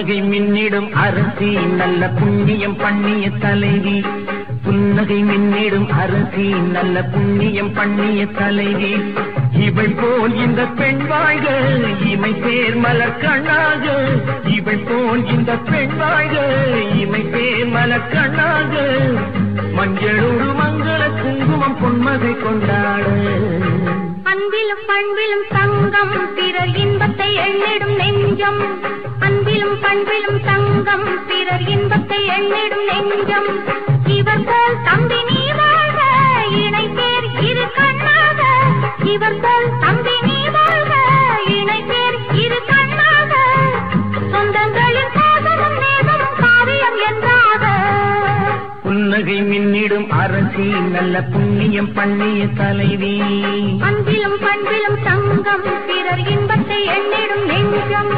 புன்னகை மின்னிடும் அரசி நல்ல புண்ணியம் பண்ணிய தலைவி புன்னகை மின்னிடும் அரசி நல்ல புண்ணியம் பண்ணிய தலைவி இவள் போல் இந்த பெண் வாழ்க இமை பேர் மலர் கண்ணாக இவள் போல் இந்த பெண் வாழ்க இமை பேர் மலர் கண்ணாக மஞ்சளோடு மங்கள குங்குமம் பொன்மகை கொண்டாட அன்பிலும் பண்பிலும் தங்கம் பிறர் இன்பத்தை எண்ணிடும் நெஞ்சம் அன்பிலும் பண்பிலும் தங்கம் பிறர் இன்பத்தை எண்ணிடும் நெஞ்சம் இவர் போல் தம்பி நீ வாழ்க இணை பேர் இரு கண்ணாக இவர் போல் தம்பி நீ வாழ்க இணை பேர் இரு கண்ணாக சொந்தங்களின் பாசமும் நேசமும் காவியம் என்றாக புன்னகை மின்னிடும் அரசி நல்ல புண்ணியம் பண்ணிய தலைவி அன்பிலும் பண்பிலும் தங்கம் பிறர் இன்பத்தை எண்ணிடும் நெஞ்சம்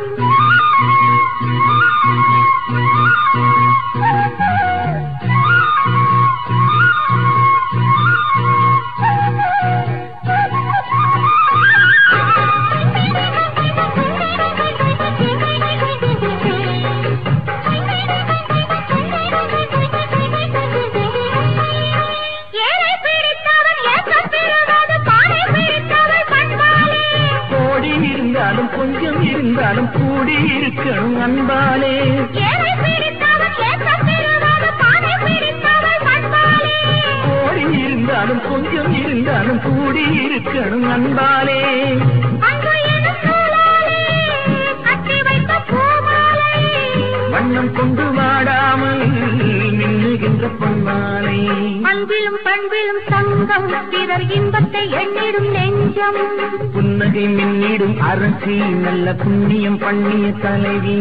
ஏழை பிடித்தவன் ஏக்கம் பெறுவது பானை பிடித்தவள் பண்பாளே கோடி இருந்தாலும் கொஞ்சம் இருந்தாலும் கூடி இருக்கணும் அன்பாலே ஏழை பிடித்தவன் ஏக்கம் பெறுவது பானை பிடித்தவள் பண்பாளே கோடி இருந்தாலும் கொஞ்சம் இருந்தாலும் கூடி இருக்கணும் அன்பாலே அன்பு எனும் நூலாலே கட்டி வைத்த பூமாலை வண்ணம் கொண்டு வாடாமல் மின்னுகின்ற பொன்மாலை அன்பிலும் பண்பிலும் தங்கம் பிறர் இன்பத்தை எண்ணிடும் நெஞ்சம் புன்னகை மின்னிடும் அரசி நல்ல புண்ணியம் பண்ணிய தலைவி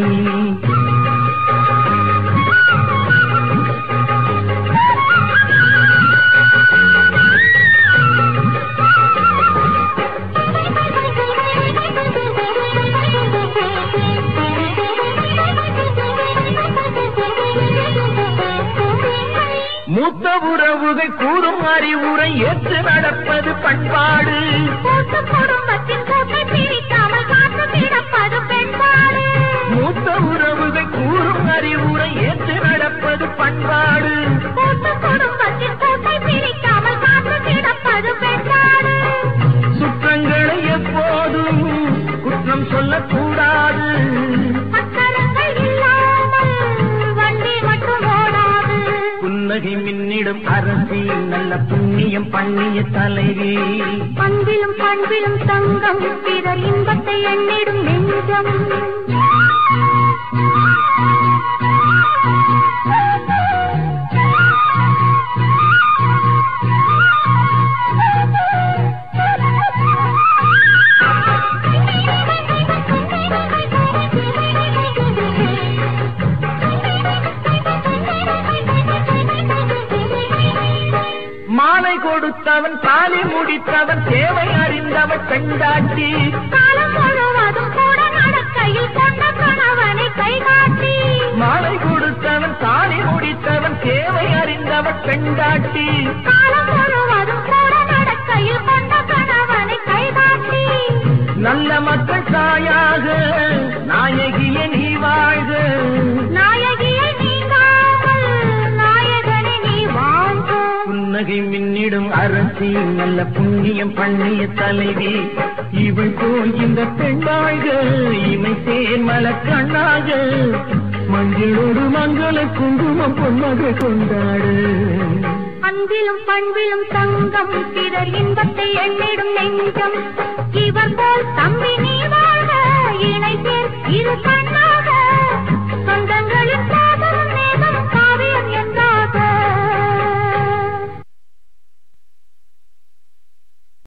மூத்த உறவுகள் கூறும் அறிவுரை ஏற்று நடப்பது பண்பாடு கூட்டு குடும்பத்தின் கூட்டை பிரிக்காமல் காத்து கிடப்பது பெண்பாடு மூத்த உறவுகள் கூறும் அறிவுரை ஏற்று நடப்பது பண்பாடு கூட்டு குடும்பத்தின் கூட்டை பிரிக்காமல் காத்து கிடப்பது பெண்பாடு சுற்றங்களை எப்போதும் குற்றம் சொல்லக்கூடாது அக்கரங்கள் இல்லாமல் வண்டி மட்டும் ஓடாது புன்னகை மின்னிடும் அரசி நல்ல புண்ணியம் பண்ணிய தலைவி அன்பிலும் பண்பிலும் தங்கம் பிறர் இன்பத்தை எண்ணிடும் நெஞ்சம் மாலை கொடுத்தவன் தாலி முடித்தவன் தேவை அறிந்தவன் பெண்டாட்டி காலம் முழுவதும் கூட நடக்கையில் கொண்ட கணவனை கைகாட்டி மாலை கொடுத்தவன் தாலி முடித்தவன் தேவை அறிந்தவன் பெண்டாட்டி காலம் முழுவதும் கூட நடக்கையில் கொண்ட கணவனை கைகாட்டி நல்ல மக்கள் தாயாக நாயகிய நீ வாழ்க நாயகியை நீங்காமல் நாயகனை நீ வாழ்க புன்னகை மின்னிடும் அரசி நல்ல புண்ணியம் பண்ணிய தலைவி இவள் போல் இந்த பெண் வாழ்க இமை தேர்மல கண்ணாக மஞ்சளோடு மங்கள குங்குமம் பொன்மக கொண்டாடு அன்பிலும் பண்பிலும் தங்கம் பிறர் இன்பத்தை எண்ணிடும் நெஞ்சம் இவர் போல் தம்பி நீ வா